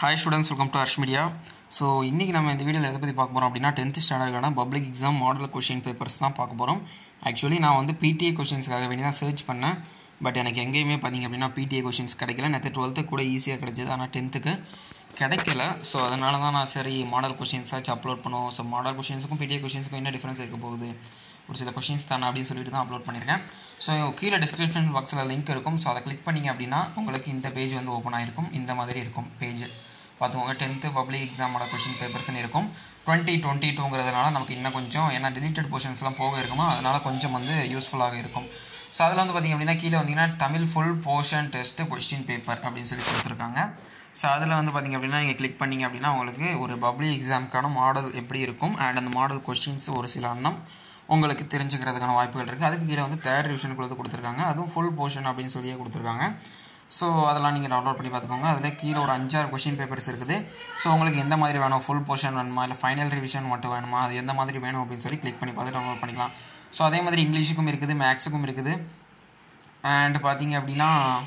hi students welcome to Harsh media so இன்றைக்கி நம்ம இந்த வீடியோவில் எதை பற்றி பார்க்க போகிறோம் அப்படின்னா டென்த் ஸ்டாண்டர்டான public exam model question papers தான் பார்க்க போகிறோம் ஆக்சுவலி நான் வந்து பிடிஏ கொஷின்ஸ்க்காக வேண்டி தான் சர்ச் பண்ணேன் பட் எனக்கு எங்கேயுமே பார்த்தீங்க அப்படின்னா பிடிஏ கொஷின்ஸ் கிடைக்கல நேற்று டுவெல்த்து கூட ஈஸியாக கிடைச்சது ஆனால் டென்த்துக்கு கிடைக்கல ஸோ அதனால தான் நான் சரி மாடல் கொஷின்ஸாச்சும் அப்லோட் பண்ணுவோம் ஸோ மாடல் கொஷின்ஸுக்கும் பிடிஏ கொஷின்ஸுக்கும் என்ன டிஃப்ரென்ஸ் இருக்க போகுது ஒரு சில கொஷின்ஸ் தானே அப்படின்னு சொல்லிட்டு தான் அப்லோட் பண்ணியிருக்கேன் ஸோ கீழே டிஸ்கிரிப்ஷன் பாக்ஸில் லிங்க் இருக்கும் ஸோ அதை கிளிக் பண்ணிங்க அப்படின்னா உங்களுக்கு இந்த பேஜ் வந்து ஓப்பன் ஆகிருக்கும் இந்த மாதிரி இருக்கும் பேஜ் பார்த்துக்கோங்க டென்த்து பப்ளிக் எக்ஸாமோட கொஷின் பேப்பர்ஸ்னு இருக்கும் டுவெண்ட்டி டுவெண்ட்டி டூங்கிறதுனால நமக்கு இன்னும் கொஞ்சம் ஏன்னா டெலிட்டட் போர்ஷன்ஸ்லாம் போக இருக்குமோ அதனால் கொஞ்சம் வந்து யூஸ்ஃபுல்லாக இருக்கும் ஸோ அதில் வந்து பார்த்திங்க அப்படின்னா கீழே வந்தீங்கன்னா Tamil full portion test question paper அப்படின்னு சொல்லி கொடுத்துருக்காங்க ஸோ அதில் வந்து பார்த்திங்க அப்படின்னா நீங்கள் கிளிக் பண்ணிங்க அப்படின்னா உங்களுக்கு ஒரு பப்ளிக் எக்ஸாமுக்கான மாடல் எப்படி இருக்கும் அண்ட் அந்த மாடல் கொஸ்டின்ஸ் ஒரு சில அண்ணம் உங்களுக்கு தெரிஞ்சுக்கிறதுக்கான வாய்ப்புகள் இருக்குது அதுக்கு கீழே வந்து தேர்ட் ரிவிஷனுக்குள்ளது கொடுத்துருக்காங்க அதுவும் ஃபுல் போர்ஷன் அப்படின்னு சொல்லியே கொடுத்துருக்காங்க ஸோ அதெல்லாம் நீங்கள் டவுன்லோட் பண்ணி பார்த்துக்கோங்க அதில் கீழே ஒரு அஞ்சாறு கொஷின் பேப்பர்ஸ் இருக்குது ஸோ உங்களுக்கு எந்த மாதிரி வேணும் ஃபுல் போர்ஷன் வேணுமா இல்லை ஃபைனல் ரிவிஷன் மட்டும் வேணுமா அது எந்த மாதிரி வேணும் அப்படின்னு சொல்லி கிளிக் பண்ணி பார்த்து டவுன்லோட் பண்ணிக்கலாம் ஸோ அதே மாதிரி இங்கிலீஷுக்கும் இருக்குது மேக்ஸுக்கும் இருக்குது அண்ட் பார்த்தீங்க அப்படின்னா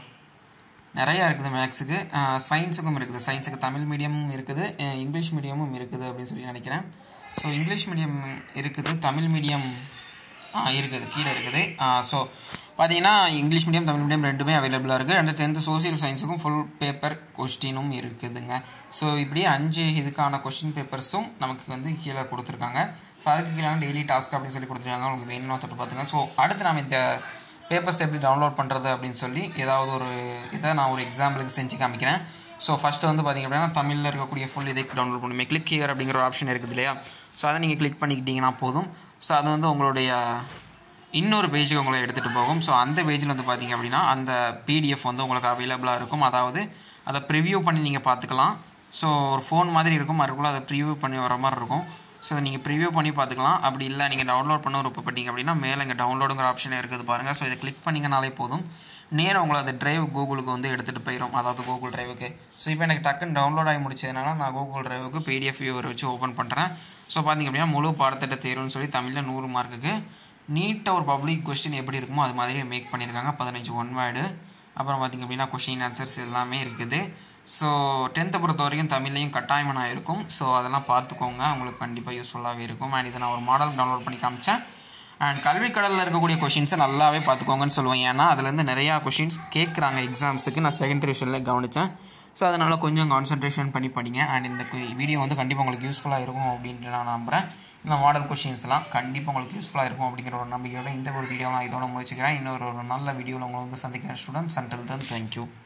நிறையா இருக்குது மேக்ஸுக்கு சயின்ஸுக்கும் இருக்குது சயின்ஸுக்கு தமிழ் மீடியமும் இருக்குது இங்கிலீஷ் மீடியமும் இருக்குது அப்படின்னு சொல்லி நினைக்கிறேன் ஸோ இங்கிலீஷ் மீடியம் இருக்குது தமிழ் மீடியம் இருக்குது கீழே இருக்குது ஸோ பார்த்தீங்கன்னா இங்கிலீஷ் மீடியம் தமிழ் மீடியம் ரெண்டுமே அவைலபிளாக இருக்குது அண்ட் டென்த்து சோசியல் சயின்ஸுக்கும் ஃபுல் பேப்பர் கொஸ்டினும் இருக்குதுங்க ஸோ இப்படி அஞ்சு இதுக்கான கொஸ்டின் பேப்பர்ஸும் நமக்கு வந்து கீழே கொடுத்துருக்காங்க ஸோ அதுக்கு கீழே டெய்லி டாஸ்க் அப்படின்னு சொல்லி கொடுத்துருக்காங்க உங்களுக்கு வேணும்னா தொட்டு பார்த்துங்க ஸோ அடுத்து நம்ம இந்த பேப்பர்ஸ் எப்படி டவுன்லோட் பண்ணுறது அப்படின்னு சொல்லி ஏதாவது ஒரு இதை நான் ஒரு எக்ஸாம்பிளுக்கு செஞ்சு காமிக்கிறேன் ஸோ ஃபஸ்ட்டு வந்து பார்த்திங்க அப்படின்னா தமிழில் இருக்கக்கூடிய ஃபுல் இதை டவுன்லோட் பண்ணுமே கிளிக் ஹியர் அப்படிங்கிற ஒரு ஆப்ஷன் இருக்குது இல்லையா ஸோ அதை நீங்கள் கிளிக் பண்ணிக்கிட்டிங்கன்னா போதும் ஸோ அது வந்து உங்களுடைய இன்னொரு பேஜுக்கு உங்களை எடுத்துகிட்டு போகும் ஸோ அந்த பேஜில் வந்து பார்த்திங்க அப்படின்னா அந்த பிடிஎஃப் வந்து உங்களுக்கு அவைலபிளாக இருக்கும் அதாவது அதை ப்ரிவியூ பண்ணி நீங்கள் பார்த்துக்கலாம் ஸோ ஒரு ஃபோன் மாதிரி இருக்கும் அதுக்குள்ளே அதை ப்ரிவியூ பண்ணி வர மாதிரி இருக்கும் ஸோ அதை நீங்கள் ப்ரிவியூ பண்ணி பார்த்துக்கலாம் அப்படி இல்லை நீங்கள் டவுன்லோட் பண்ண விருப்பப்பட்டீங்க அப்படின்னா மேலே இங்கே டவுன்லோடுங்கிற ஆப்ஷன் இருக்குது பாருங்கள் ஸோ இதை கிளிக் பண்ணிங்கனாலே போதும் நேரம் உங்களை அந்த ட்ரைவ் கூகுளுக்கு வந்து எடுத்துகிட்டு போயிடும் அதாவது கூகுள் ட்ரைவுக்கு ஸோ இப்போ எனக்கு டக்குன்னு டவுன்லோட் ஆகி முடிச்சதுனால நான் கூகுள் ட்ரைவுக்கு பிடிஎஃப் வியூவர் வச்சு ஓப்பன் பண்ணுறேன் ஸோ பார்த்திங்க அப்படின்னா முழு பாடத்திட்ட தேர்வுன்னு சொல்லி தமிழில் நூறு மார்க்குக்கு நீட்டாக ஒரு பப்ளிக் கொஸ்டின் எப்படி இருக்குமோ அது மாதிரி மேக் பண்ணியிருக்காங்க பதினஞ்சு ஒன் வேர்டு அப்புறம் பார்த்திங்க அப்படின்னா கொஷின் ஆன்சர்ஸ் எல்லாமே இருக்குது ஸோ டென்த்தை பொறுத்த வரைக்கும் தமிழ்லையும் கட்டாயமாக இருக்கும் ஸோ அதெல்லாம் பார்த்துக்கோங்க உங்களுக்கு கண்டிப்பாக யூஸ்ஃபுல்லாகவே இருக்கும் அண்ட் இதை நான் ஒரு மாடல் டவுன்லோட் பண்ணி காமிச்சேன் அண்ட் கல்வி கடலில் இருக்கக்கூடிய கொஷின்ஸை நல்லாவே பார்த்துக்கோங்கன்னு சொல்லுவேன் ஏன்னா அதுலேருந்து நிறையா கொஷின்ஸ் கேட்குறாங்க எக்ஸாம்ஸுக்கு நான் செகண்ட் டிவிஷனில் கவனித்தேன் ஸோ அதனால் கொஞ்சம் கான்சன்ட்ரேஷன் பண்ணி படிங்க அண்ட் இந்த வீடியோ வந்து கண்டிப்பாக உங்களுக்கு யூஸ்ஃபுல்லாக இருக்கும் அப்படின்ட்டு நான் நம்புகிறேன் இந்த மாடல் கொஷின்ஸ்லாம் கண்டிப்பாக உங்களுக்கு யூஸ்ஃபுல்லாக இருக்கும் அப்படிங்கிற ஒரு நம்பிக்கையோட இந்த ஒரு வீடியோ நான் இதோட முடிச்சுக்கிறேன் இன்னொரு ஒரு நல்ல வீடியோவில் உங்களை வந்து சந்திக்கிறேன் ஸ்டூடெண்ட்ஸ் அண்டில் தன் தேங்க்யூ